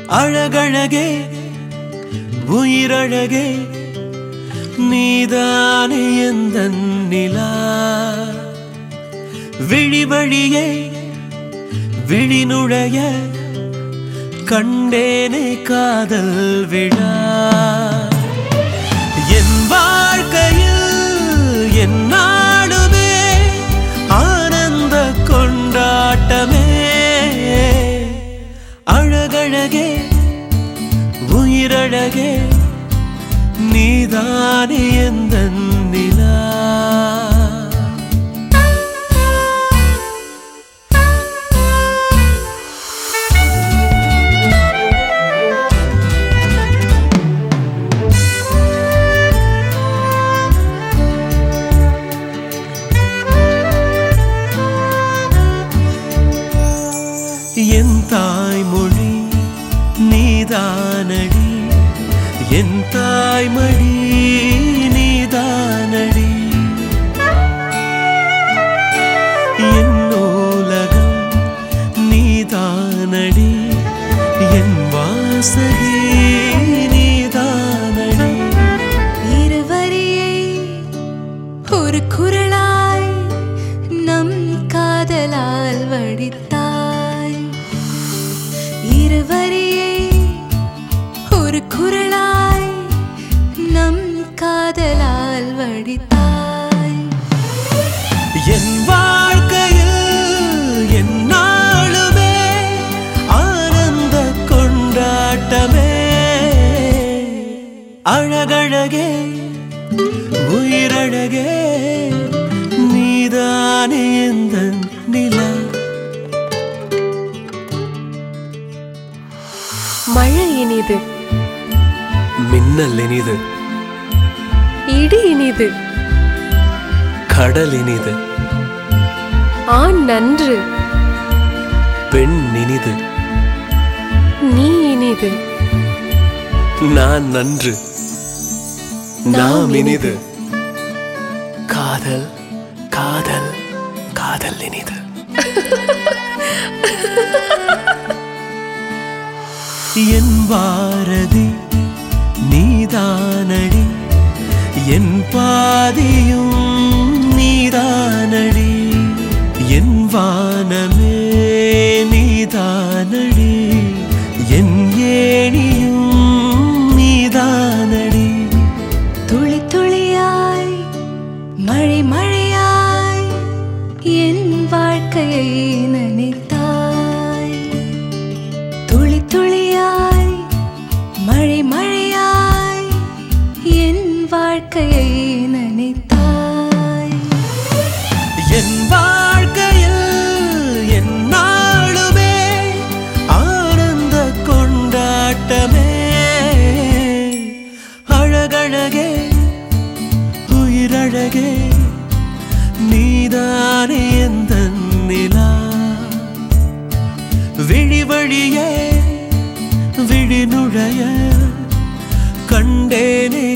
அழகழகே உயிரழகே நீதானே எந்த நிலா விழி வழியே விழி நுழைய கண்டேனே காதல் விழா என் வாழ்க்கையில் என் நாடுமே ஆனந்த கொண்டாட்டமே அழகழகே உயிரழகே நீதானே எந்த நிலா என் தாய்மொழி நீதானடி என் தாய்மடி நீதானடி என் நூலகம் நீதானடி என் வாசகி நீதானடி இருவரியை ஒரு குரலாய் நம் காதலால் வடித்தாய் இருவரியை ஒரு குரலாய் நம் காதலால் வடித்தாய் என் வாழ்க்கையில் என் நாளுமே ஆனந்த கொண்டாட்டமே அழகழகே உயிரழகே நீதானே எந்த நிலா மழை இனிது மின்னல் இனிது இடி இனிது கடல் இனிது ஆண் நன்று பெண் இனிது நீ இனிது நான் நன்று நாம் நாம் இனிது காதல் காதல் காதல் இனிது என் பாரதி நீதானடி என் பாதியும் நீதானடி என் வானமே நீதானடி என் ஏணியும் நீதானடி துளி துளியாய் மழை மழையாய் என் வாழ்க்கையை நினைத்தாய் துளி துளியாய் மழை மழையாய் என் வாழ்க்கையை நினைத்தாய் என் வாழ்க்கையில் என் நாளுமே ஆனந்த கொண்டாட்டமே அழகழகே உயிரழகே நீதானே எந்த நிலா விழி வழியே விழி நுழைய கண்டேனே